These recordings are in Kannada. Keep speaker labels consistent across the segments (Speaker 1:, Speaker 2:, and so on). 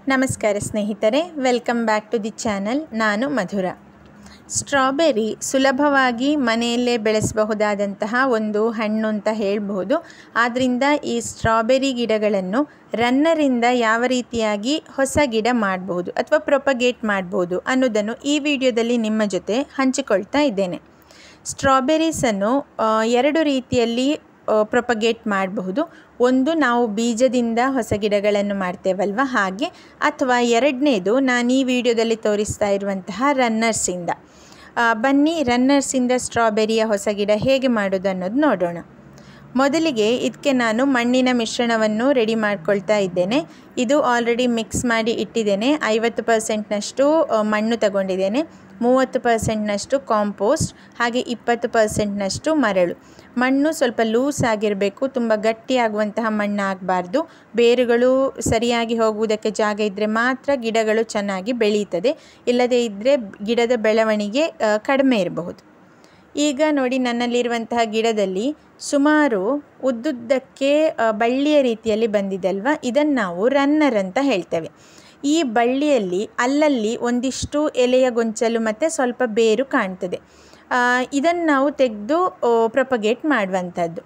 Speaker 1: ನಮಸ್ಕಾರ ಸ್ನೇಹಿತರೆ welcome back to the channel ನಾನು ಮಧುರ ಸ್ಟ್ರಾಬೆರಿ ಸುಲಭವಾಗಿ ಮನೆಯಲ್ಲೇ ಬೆಳೆಸಬಹುದಾದಂತಹ ಒಂದು ಹಣ್ಣು ಅಂತ ಹೇಳ್ಬೋದು ಆದ್ದರಿಂದ ಈ ಸ್ಟ್ರಾಬೆರಿ ಗಿಡಗಳನ್ನು ರನ್ನರಿಂದ ಯಾವ ರೀತಿಯಾಗಿ ಹೊಸ ಗಿಡ ಮಾಡಬಹುದು ಅಥವಾ ಪ್ರೊಪಗೇಟ್ ಮಾಡ್ಬೋದು ಅನ್ನೋದನ್ನು ಈ ವಿಡಿಯೋದಲ್ಲಿ ನಿಮ್ಮ ಜೊತೆ ಹಂಚಿಕೊಳ್ತಾ ಇದ್ದೇನೆ ಸ್ಟ್ರಾಬೆರೀಸನ್ನು ಆ, ಎರಡು ರೀತಿಯಲ್ಲಿ ಪ್ರೊಪಗೇಟ್ ಮಾಡಬಹುದು ಒಂದು ನಾವು ಬೀಜದಿಂದ ಹೊಸ ಗಿಡಗಳನ್ನು ಮಾಡ್ತೇವಲ್ವ ಹಾಗೆ ಅಥವಾ ಎರಡನೇದು ನಾನು ಈ ವಿಡಿಯೋದಲ್ಲಿ ತೋರಿಸ್ತಾ ಇರುವಂತಹ ರನ್ನರ್ಸಿಂದ ಆ, ಬನ್ನಿ ರನ್ನರ್ಸಿಂದ ಸ್ಟ್ರಾಬೆರಿಯ ಹೊಸ ಗಿಡ ಹೇಗೆ ಮಾಡೋದು ಅನ್ನೋದು ನೋಡೋಣ ಮೊದಲಿಗೆ ಇದಕ್ಕೆ ನಾನು ಮಣ್ಣಿನ ಮಿಶ್ರಣವನ್ನು ರೆಡಿ ಮಾಡ್ಕೊಳ್ತಾ ಇದ್ದೇನೆ ಇದು ಆಲ್ರೆಡಿ ಮಿಕ್ಸ್ ಮಾಡಿ ಇಟ್ಟಿದ್ದೇನೆ ಐವತ್ತು ಪರ್ಸೆಂಟ್ನಷ್ಟು ಆ, ಮಣ್ಣು ತಗೊಂಡಿದ್ದೇನೆ ಮೂವತ್ತು ಪರ್ಸೆಂಟ್ನಷ್ಟು ಕಾಂಪೋಸ್ಟ್ ಹಾಗೆ ಇಪ್ಪತ್ತು ಪರ್ಸೆಂಟ್ನಷ್ಟು ಮರಳು ಮಣ್ಣು ಸ್ವಲ್ಪ ಲೂಸ್ ಆಗಿರಬೇಕು ತುಂಬ ಗಟ್ಟಿಯಾಗುವಂತಹ ಮಣ್ಣು ಆಗಬಾರ್ದು ಬೇರುಗಳು ಸರಿಯಾಗಿ ಹೋಗುವುದಕ್ಕೆ ಜಾಗ ಇದ್ದರೆ ಮಾತ್ರ ಗಿಡಗಳು ಚೆನ್ನಾಗಿ ಬೆಳೀತದೆ ಇಲ್ಲದೇ ಇದ್ದರೆ ಗಿಡದ ಬೆಳವಣಿಗೆ ಆ, ಕಡಿಮೆ ಇರಬಹುದು ಈಗ ನೋಡಿ ನನ್ನಲ್ಲಿರುವಂತಹ ಗಿಡದಲ್ಲಿ ಸುಮಾರು ಉದ್ದುದ್ದಕ್ಕೆ ಆ, ಬಳ್ಳಿಯ ರೀತಿಯಲ್ಲಿ ಬಂದಿದೆ ಅಲ್ವಾ ಇದನ್ನು ನಾವು ರನ್ನರ್ ಅಂತ ಹೇಳ್ತೇವೆ ಈ ಬಳ್ಳಿಯಲ್ಲಿ ಅಲ್ಲಲ್ಲಿ ಒಂದಿಷ್ಟು ಎಲೆಯ ಗೊಂಚಲು ಮತ್ತು ಸ್ವಲ್ಪ ಬೇರು ಕಾಣ್ತದೆ ಇದನ್ನು ನಾವು ತೆಗೆದು ಪ್ರೊಪಗೇಟ್ ಮಾಡುವಂಥದ್ದು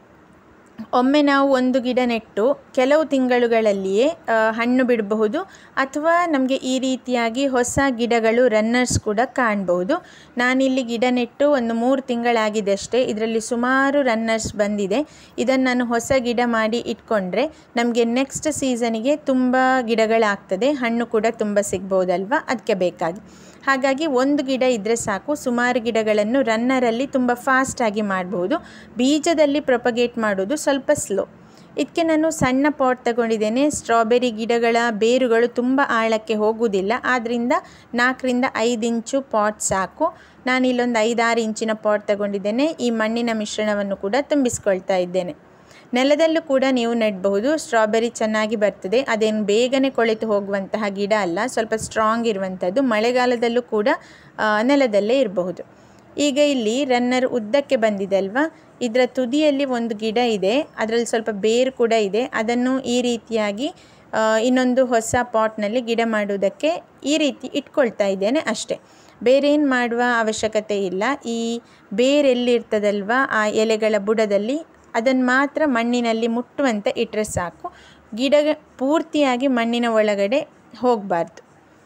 Speaker 1: ಒಮ್ಮೆ ನಾವು ಒಂದು ಗಿಡ ನೆಟ್ಟು ಕೆಲವು ತಿಂಗಳುಗಳಲ್ಲಿಯೇ ಆ, ಹಣ್ಣು ಬಿಡಬಹುದು ಅಥವಾ ನಮಗೆ ಈ ರೀತಿಯಾಗಿ ಹೊಸ ಗಿಡಗಳು ರನ್ನರ್ಸ್ ಕೂಡ ಕಾಣಬಹುದು ನಾನಿಲ್ಲಿ ಗಿಡ ನೆಟ್ಟು ಒಂದು ಮೂರು ತಿಂಗಳಾಗಿದೆ ಅಷ್ಟೇ ಇದರಲ್ಲಿ ಸುಮಾರು ರನ್ನರ್ಸ್ ಬಂದಿದೆ ಇದನ್ನು ನಾನು ಹೊಸ ಗಿಡ ಮಾಡಿ ಇಟ್ಕೊಂಡ್ರೆ ನಮಗೆ ನೆಕ್ಸ್ಟ್ ಸೀಸನಿಗೆ ತುಂಬ ಗಿಡಗಳಾಗ್ತದೆ ಹಣ್ಣು ಕೂಡ ತುಂಬ ಸಿಗ್ಬೋದಲ್ವ ಅದಕ್ಕೆ ಬೇಕಾಗಿ ಹಾಗಾಗಿ ಒಂದು ಗಿಡ ಇದ್ದರೆ ಸಾಕು ಸುಮಾರು ಗಿಡಗಳನ್ನು ರನ್ನರಲ್ಲಿ ತುಂಬ ಫಾಸ್ಟಾಗಿ ಮಾಡ್ಬೋದು ಬೀಜದಲ್ಲಿ ಪ್ರೊಪಗೇಟ್ ಮಾಡೋದು ಸ್ವಲ್ಪ ಸ್ಲೋ ಇದಕ್ಕೆ ನಾನು ಸಣ್ಣ ಪಾಟ್ ತಗೊಂಡಿದ್ದೇನೆ ಸ್ಟ್ರಾಬೆರಿ ಗಿಡಗಳ ಬೇರುಗಳು ತುಂಬ ಆಳಕ್ಕೆ ಹೋಗುವುದಿಲ್ಲ ಆದ್ದರಿಂದ ನಾಲ್ಕರಿಂದ ಐದು ಇಂಚು ಪಾಟ್ ಸಾಕು ನಾನು ಇಲ್ಲೊಂದು ಐದಾರು ಇಂಚಿನ ಪಾಟ್ ತಗೊಂಡಿದ್ದೇನೆ ಈ ಮಣ್ಣಿನ ಮಿಶ್ರಣವನ್ನು ಕೂಡ ತುಂಬಿಸ್ಕೊಳ್ತಾ ಇದ್ದೇನೆ ನೆಲದಲ್ಲೂ ಕೂಡ ನೀವು ನೆಡಬಹುದು ಸ್ಟ್ರಾಬೆರಿ ಚೆನ್ನಾಗಿ ಬರ್ತದೆ ಅದೇನು ಬೇಗನೆ ಕೊಳೆತು ಹೋಗುವಂತಹ ಗಿಡ ಅಲ್ಲ ಸ್ವಲ್ಪ ಸ್ಟ್ರಾಂಗ್ ಇರುವಂಥದ್ದು ಮಳೆಗಾಲದಲ್ಲೂ ಕೂಡ ಆ, ನೆಲದಲ್ಲೇ ಇರಬಹುದು ಈಗ ಇಲ್ಲಿ ರನ್ನರ್ ಉದ್ದಕ್ಕೆ ಬಂದಿದೆ ಅಲ್ವಾ ಇದರ ತುದಿಯಲ್ಲಿ ಒಂದು ಗಿಡ ಇದೆ ಅದರಲ್ಲಿ ಸ್ವಲ್ಪ ಬೇರು ಕೂಡ ಇದೆ ಅದನ್ನು ಈ ರೀತಿಯಾಗಿ ಆ, ಇನ್ನೊಂದು ಹೊಸ ಪಾಟ್ನಲ್ಲಿ ಗಿಡ ಮಾಡುವುದಕ್ಕೆ ಈ ರೀತಿ ಇಟ್ಕೊಳ್ತಾ ಇದ್ದೇನೆ ಅಷ್ಟೇ ಬೇರೇನು ಮಾಡುವ ಅವಶ್ಯಕತೆ ಇಲ್ಲ ಈ ಬೇರೆಲ್ಲಿರ್ತದಲ್ವ ಆ ಎಲೆಗಳ ಬುಡದಲ್ಲಿ ಅದನ್ನು ಮಾತ್ರ ಮಣ್ಣಿನಲ್ಲಿ ಮುಟ್ಟುವಂತೆ ಇಟ್ಟರೆ ಸಾಕು ಗಿಡ ಪೂರ್ತಿಯಾಗಿ ಮಣ್ಣಿನ ಒಳಗಡೆ ಹೋಗಬಾರ್ದು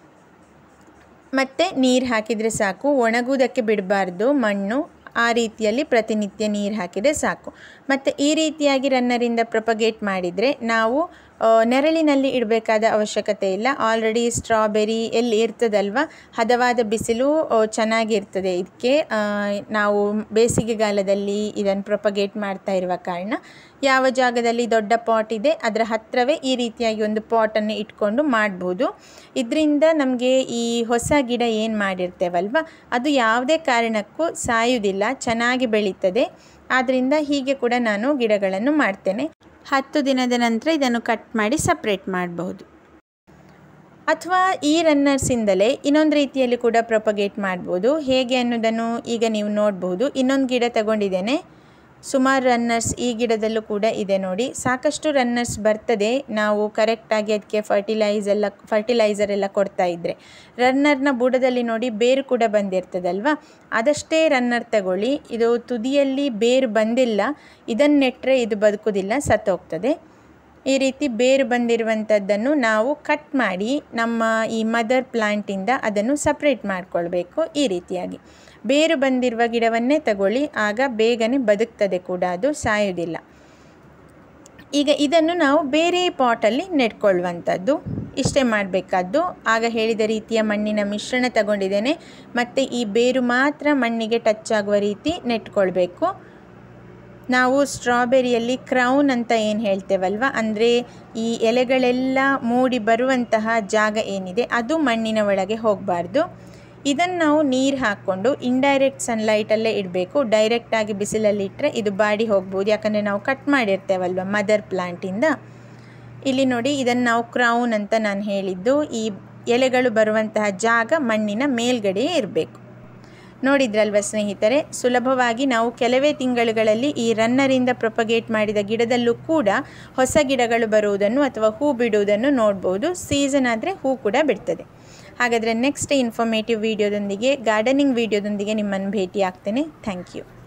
Speaker 1: ಮತ್ತು ನೀರು ಹಾಕಿದರೆ ಸಾಕು ಒಣಗುವುದಕ್ಕೆ ಬಿಡಬಾರ್ದು ಮಣ್ಣು ಆ ರೀತಿಯಲ್ಲಿ ಪ್ರತಿನಿತ್ಯ ನೀರು ಹಾಕಿದರೆ ಸಾಕು ಮತ್ತು ಈ ರೀತಿಯಾಗಿ ರನ್ನರಿಂದ ಪ್ರೊಪಗೇಟ್ ಮಾಡಿದರೆ ನಾವು ಆ, ನೆರಳಿನಲ್ಲಿ ಇಡಬೇಕಾದ ಅವಶ್ಯಕತೆ ಇಲ್ಲ ಆಲ್ರೆಡಿ ಸ್ಟ್ರಾಬೆರಿ ಎಲ್ಲಿ ಇರ್ತದಲ್ವ ಹದವಾದ ಬಿಸಿಲು ಆ, ಚೆನ್ನಾಗಿರ್ತದೆ ಇದಕ್ಕೆ ಆ, ನಾವು ಬೇಸಿಗೆಗಾಲದಲ್ಲಿ ಇದನ್ನು ಪ್ರೊಪಗೇಟ್ ಮಾಡ್ತಾ ಇರುವ ಕಾರಣ ಯಾವ ಜಾಗದಲ್ಲಿ ದೊಡ್ಡ ಪಾಟ್ ಇದೆ ಅದರ ಹತ್ತಿರವೇ ಈ ರೀತಿಯಾಗಿ ಒಂದು ಪಾಟನ್ನು ಇಟ್ಕೊಂಡು ಮಾಡ್ಬೋದು ಇದರಿಂದ ನಮಗೆ ಈ ಹೊಸ ಗಿಡ ಏನು ಮಾಡಿರ್ತೇವಲ್ವ ಅದು ಯಾವುದೇ ಕಾರಣಕ್ಕೂ ಸಾಯುವುದಿಲ್ಲ ಚೆನ್ನಾಗಿ ಬೆಳೀತದೆ ಆದ್ದರಿಂದ ಹೀಗೆ ಕೂಡ ನಾನು ಗಿಡಗಳನ್ನು ಮಾಡ್ತೇನೆ ಹತ್ತು ದಿನದ ನಂತರ ಇದನ್ನು ಕಟ್ ಮಾಡಿ ಸಪ್ರೇಟ್ ಮಾಡಬಹುದು ಅಥವಾ ಈ ರನ್ನರ್ಸಿಂದಲೇ ಇನ್ನೊಂದು ರೀತಿಯಲ್ಲಿ ಕೂಡ ಪ್ರೊಪಗೇಟ್ ಮಾಡ್ಬೋದು ಹೇಗೆ ಅನ್ನೋದನ್ನು ಈಗ ನೀವು ನೋಡ್ಬೋದು ಇನ್ನೊಂದು ಗಿಡ ತಗೊಂಡಿದ್ದೇನೆ ಸುಮಾರು ರನ್ನರ್ಸ್ ಈ ಗಿಡದಲ್ಲೂ ಕೂಡ ಇದೆ ನೋಡಿ ಸಾಕಷ್ಟು ರನ್ನರ್ಸ್ ಬರ್ತದೆ ನಾವು ಕರೆಕ್ಟಾಗಿ ಅದಕ್ಕೆ ಫರ್ಟಿಲೈಸ್ ಎಲ್ಲ ಫರ್ಟಿಲೈಸರ್ ಎಲ್ಲ ಕೊಡ್ತಾ ಇದ್ದರೆ ರನ್ನರ್ನ ಬುಡದಲ್ಲಿ ನೋಡಿ ಬೇರು ಕೂಡ ಬಂದಿರ್ತದಲ್ವ ಅದಷ್ಟೇ ರನ್ನರ್ ತಗೊಳ್ಳಿ ಇದು ತುದಿಯಲ್ಲಿ ಬೇರು ಬಂದಿಲ್ಲ ಇದನ್ನು ನೆಟ್ಟರೆ ಇದು ಬದುಕೋದಿಲ್ಲ ಸತ್ತೋಗ್ತದೆ ಈ ರೀತಿ ಬೇರು ಬಂದಿರುವಂಥದ್ದನ್ನು ನಾವು ಕಟ್ ಮಾಡಿ ನಮ್ಮ ಈ ಮದರ್ ಪ್ಲಾಂಟಿಂದ ಅದನ್ನು ಸಪ್ರೇಟ್ ಮಾಡಿಕೊಳ್ಬೇಕು ಈ ರೀತಿಯಾಗಿ ಬೇರು ಬಂದಿರುವ ಗಿಡವನ್ನೇ ತಗೊಳ್ಳಿ ಆಗ ಬೇಗನೆ ಬದುಕ್ತದೆ ಕೂಡ ಅದು ಸಾಯೋದಿಲ್ಲ ಈಗ ಇದನ್ನು ನಾವು ಬೇರೆ ಪಾಟಲ್ಲಿ ನೆಟ್ಕೊಳ್ಳುವಂಥದ್ದು ಇಷ್ಟೇ ಮಾಡಬೇಕಾದ್ದು ಆಗ ಹೇಳಿದ ರೀತಿಯ ಮಣ್ಣಿನ ಮಿಶ್ರಣ ತಗೊಂಡಿದ್ದೇನೆ ಮತ್ತು ಈ ಬೇರು ಮಾತ್ರ ಮಣ್ಣಿಗೆ ಟಚ್ ಆಗುವ ರೀತಿ ನೆಟ್ಕೊಳ್ಬೇಕು ನಾವು ಸ್ಟ್ರಾಬೆರಿಯಲ್ಲಿ ಕ್ರೌನ್ ಅಂತ ಏನು ಹೇಳ್ತೇವಲ್ವ ಅಂದರೆ ಈ ಎಲೆಗಳೆಲ್ಲ ಮೂಡಿ ಬರುವಂತಹ ಜಾಗ ಏನಿದೆ ಅದು ಮಣ್ಣಿನ ಒಳಗೆ ಹೋಗಬಾರ್ದು ಇದನ್ನು ನಾವು ನೀರು ಹಾಕ್ಕೊಂಡು ಇಂಡೈರೆಕ್ಟ್ ಸನ್ಲೈಟಲ್ಲೇ ಇಡಬೇಕು ಡೈರೆಕ್ಟಾಗಿ ಬಿಸಿಲಲ್ಲಿ ಇಟ್ಟರೆ ಇದು ಬಾಡಿ ಹೋಗ್ಬೋದು ಯಾಕಂದರೆ ನಾವು ಕಟ್ ಮಾಡಿರ್ತೇವಲ್ವ ಮದರ್ ಪ್ಲಾಂಟಿಂದ ಇಲ್ಲಿ ನೋಡಿ ಇದನ್ನು ನಾವು ಕ್ರೌನ್ ಅಂತ ನಾನು ಹೇಳಿದ್ದು ಈ ಎಲೆಗಳು ಬರುವಂತಹ ಜಾಗ ಮಣ್ಣಿನ ಮೇಲ್ಗಡೆಯೇ ಇರಬೇಕು ನೋಡಿದ್ರಲ್ವ ಸ್ನೇಹಿತರೆ ಸುಲಭವಾಗಿ ನಾವು ಕೆಲವೇ ತಿಂಗಳುಗಳಲ್ಲಿ ಈ ರನ್ನರಿಂದ ಪ್ರೊಪಗೇಟ್ ಮಾಡಿದ ಗಿಡದಲ್ಲೂ ಕೂಡ ಹೊಸ ಗಿಡಗಳು ಬರುವುದನ್ನು ಅಥವಾ ಹೂ ಬಿಡುವುದನ್ನು ನೋಡ್ಬೋದು ಸೀಸನ್ ಆದರೆ ಹೂ ಕೂಡ ಬಿಡ್ತದೆ ಹಾಗಾದರೆ ನೆಕ್ಸ್ಟ್ ಇನ್ಫಾರ್ಮೇಟಿವ್ ವಿಡಿಯೋದೊಂದಿಗೆ ಗಾರ್ಡನಿಂಗ್ ವಿಡಿಯೋದೊಂದಿಗೆ ನಿಮ್ಮನ್ನು ಭೇಟಿ ಆಗ್ತೇನೆ ಥ್ಯಾಂಕ್ ಯು